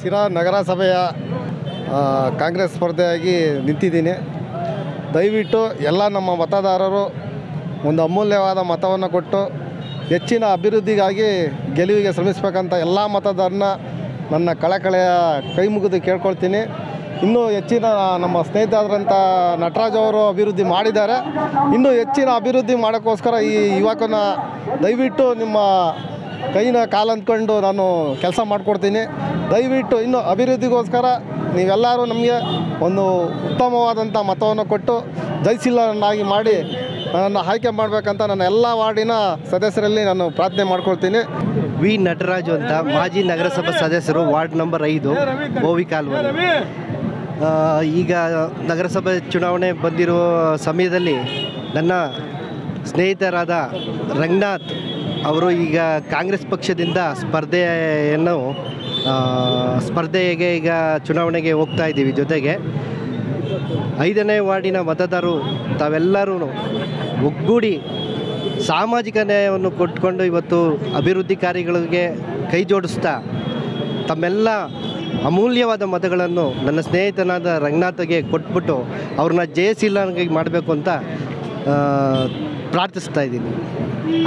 ಶಿರಾ ನಗರಸಭೆಯ ಆ, ಕಾಂಗ್ರೆಸ್ ಸ್ಪರ್ಧೆಯಾಗಿ ನಿಂತಿದ್ದೀನಿ ದಯವಿಟ್ಟು ಎಲ್ಲ ನಮ್ಮ ಮತದಾರರು ಒಂದು ಅಮೂಲ್ಯವಾದ ಮತವನ್ನು ಕೊಟ್ಟು ಹೆಚ್ಚಿನ ಅಭಿವೃದ್ಧಿಗಾಗಿ ಗೆಲುವಿಗೆ ಶ್ರಮಿಸಬೇಕಂತ ಎಲ್ಲ ಮತದಾರನ ನನ್ನ ಕಳಕಳೆಯ ಕೈ ಮುಗಿದು ಕೇಳ್ಕೊಳ್ತೀನಿ ಇನ್ನೂ ಹೆಚ್ಚಿನ ನಮ್ಮ ಸ್ನೇಹಿತರಾದಂಥ ನಟರಾಜ್ ಅವರು ಅಭಿವೃದ್ಧಿ ಮಾಡಿದ್ದಾರೆ ಇನ್ನೂ ಹೆಚ್ಚಿನ ಅಭಿವೃದ್ಧಿ ಮಾಡೋಕ್ಕೋಸ್ಕರ ಈ ಯುವಕನ ದಯವಿಟ್ಟು ನಿಮ್ಮ ಕೈನ ಕಾಲು ಅಂದ್ಕೊಂಡು ನಾನು ಕೆಲಸ ಮಾಡಿಕೊಡ್ತೀನಿ ದಯವಿಟ್ಟು ಇನ್ನು ಅಭಿವೃದ್ಧಿಗೋಸ್ಕರ ನೀವೆಲ್ಲರೂ ನಮಗೆ ಒಂದು ಉತ್ತಮವಾದಂಥ ಮತವನ್ನು ಕೊಟ್ಟು ಜಯಿಸಿಲ್ಲನ್ನಾಗಿ ಮಾಡಿ ನನ್ನನ್ನು ಆಯ್ಕೆ ಮಾಡಬೇಕಂತ ನನ್ನ ಎಲ್ಲ ವಾರ್ಡಿನ ಸದಸ್ಯರಲ್ಲಿ ನಾನು ಪ್ರಾರ್ಥನೆ ಮಾಡ್ಕೊಳ್ತೀನಿ ವಿ ನಟರಾಜು ಅಂತ ಮಾಜಿ ನಗರಸಭಾ ಸದಸ್ಯರು ವಾರ್ಡ್ ನಂಬರ್ ಐದು ಬೋವಿ ಕಾಲುವೆ ಆ, ಈಗ ನಗರಸಭೆ ಚುನಾವಣೆ ಬಂದಿರುವ ಸಮಯದಲ್ಲಿ ನನ್ನ ಸ್ನೇಹಿತರಾದ ರಂಗನಾಥ್ ಅವರು ಈಗ ಕಾಂಗ್ರೆಸ್ ಪಕ್ಷದಿಂದ ಸ್ಪರ್ಧೆಯನ್ನು ಆ, ಸ್ಪರ್ಧೆಗೆ ಈಗ ಚುನಾವಣೆಗೆ ಹೋಗ್ತಾ ಇದ್ದೀವಿ ಜೊತೆಗೆ ಐದನೇ ವಾರ್ಡಿನ ಮತದಾರರು ತಾವೆಲ್ಲರೂ ಒಗ್ಗೂಡಿ ಸಾಮಾಜಿಕ ನ್ಯಾಯವನ್ನು ಕೊಟ್ಕೊಂಡು ಇವತ್ತು ಅಭಿವೃದ್ಧಿ ಕಾರ್ಯಗಳಿಗೆ ಕೈ ಜೋಡಿಸ್ತಾ ತಮ್ಮೆಲ್ಲ ಅಮೂಲ್ಯವಾದ ಮತಗಳನ್ನು ನನ್ನ ಸ್ನೇಹಿತನಾದ ರಂಗನಾಥಗೆ ಕೊಟ್ಬಿಟ್ಟು ಅವ್ರನ್ನ ಜಯಶೀಲನಾಗಿ ಮಾಡಬೇಕು ಅಂತ ಆ, ಪ್ರಾರ್ಥಿಸ್ತಾ ಇದ್ದೀನಿ